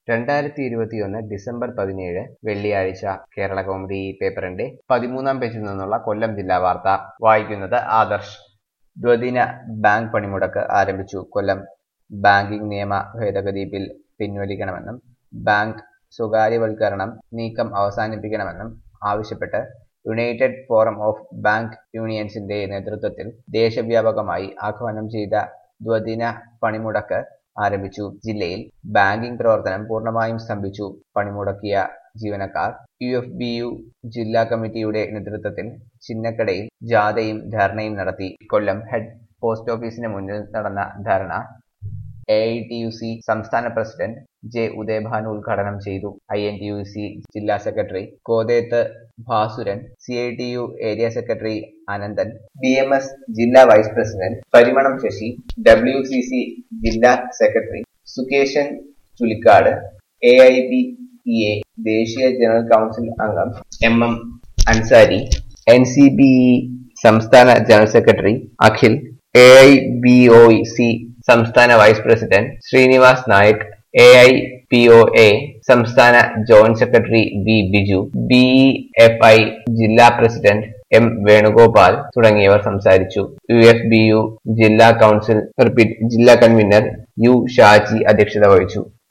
രണ്ടായിരത്തി ഇരുപത്തിയൊന്ന് ഡിസംബർ പതിനേഴ് വെള്ളിയാഴ്ച കേരള കൗമുദി പേപ്പറിന്റെ പതിമൂന്നാം പേജിൽ നിന്നുള്ള കൊല്ലം ജില്ലാ വാർത്ത വായിക്കുന്നത് ആദർശ് ദ്വദിന ബാങ്ക് പണിമുടക്ക് ആരംഭിച്ചു കൊല്ലം ബാങ്കിംഗ് നിയമ ഭേദഗതി ബിൽ പിൻവലിക്കണമെന്നും ബാങ്ക് സ്വകാര്യവൽക്കരണം നീക്കം അവസാനിപ്പിക്കണമെന്നും ആവശ്യപ്പെട്ട് യുണൈറ്റഡ് ഫോറം ഓഫ് ബാങ്ക് യൂണിയൻസിന്റെ നേതൃത്വത്തിൽ ദേശവ്യാപകമായി ആഹ്വാനം ചെയ്ത ദ്വദിന പണിമുടക്ക് ആരംഭിച്ചു ജില്ലയിൽ ബാങ്കിംഗ് പ്രവർത്തനം പൂർണ്ണമായും സ്തംഭിച്ചു പണിമുടക്കിയ ജീവനക്കാർ യു എഫ് ബി യു ജില്ലാ കമ്മിറ്റിയുടെ നേതൃത്വത്തിൽ ചിന്നക്കടയിൽ ജാഥയും ധർണയും നടത്തി കൊല്ലം ഹെഡ് പോസ്റ്റ് ഓഫീസിന് മുന്നിൽ നടന്ന dharna A I T U C സംസ്ഥാന പ്രസിഡന്റ് ജെ ഉദയഭാനു ഉദ്ഘാടനം ചെയ്തു I N T U C ജില്ലാ secretary Kotheth Bhasuran C I T U area secretary Ananthan B M S ജില്ലാ vice president Parimanam Sasi W C C ജില്ലാ secretary Sukesan Chulikkad A I B E A ദേശീയ general council അംഗം M M Ansari N C B E സംസ്ഥാന general secretary Akhil A I B O C സംസ്ഥാന vice president Srinivas Nayak A I P O A സംസ്ഥാന joint secretary V Biju B F I ജില്ലാ president M Venugopal തുടങ്ങിയവർ സംസാരിച്ചു U F B U ജില്ലാ council repeat ജില്ലാ convenor U Shaji അധ്യക്ഷത വഹിച്ചു